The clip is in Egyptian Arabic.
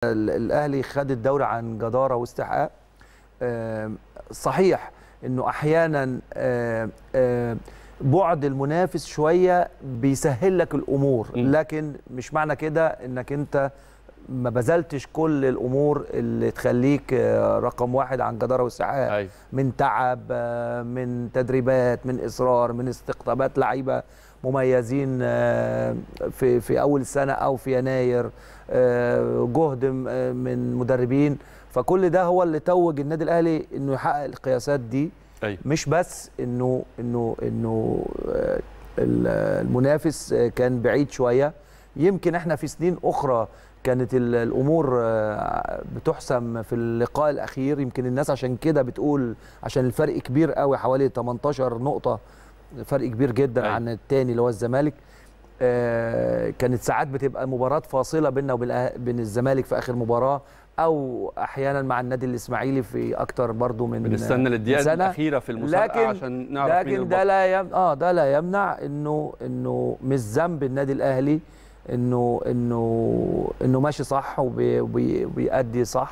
ال- الاهلي خد الدوري عن جداره واستحقاق آم، صحيح انه احيانا آم، آم، بعد المنافس شويه بيسهل لك الامور م. لكن مش معنى كده انك انت ما بذلتش كل الامور اللي تخليك آه، رقم واحد عن جداره واستحقاق ايوه من تعب آه، من تدريبات من اصرار من استقطابات لعيبه مميزين آه، في في اول السنه او في يناير آه، جهد م- آه، من مدربين فكل ده هو اللي توج النادي الاهلي انه يحقق القياسات دي ايوه مش بس انه انه انه آه، ال- المنافس آه، كان بعيد شويه يمكن احنا في سنين اخرى كانت ال- الامور آه، بتحسم في اللقاء الاخير يمكن الناس عشان كده بتقول عشان الفرق كبير قوي حوالي 18 نقطه فرق كبير جدا أيوة. عن الثاني اللي هو الزمالك آه، كانت ساعات بتبقى مباراه فاصله بيننا وبين الأه- بين الزمالك في اخر مباراه او احيانا مع النادي الاسماعيلي في اكتر برضو من بنستنى للدقيقه سنة. الاخيره في المسابقه لكن- عشان نعرف مين لكن ده البطل لا يم... اه ده لا يمنع انه انه مش ذنب النادي الاهلي انه انه انه ماشي صح وبي- وبي- وبيأدي صح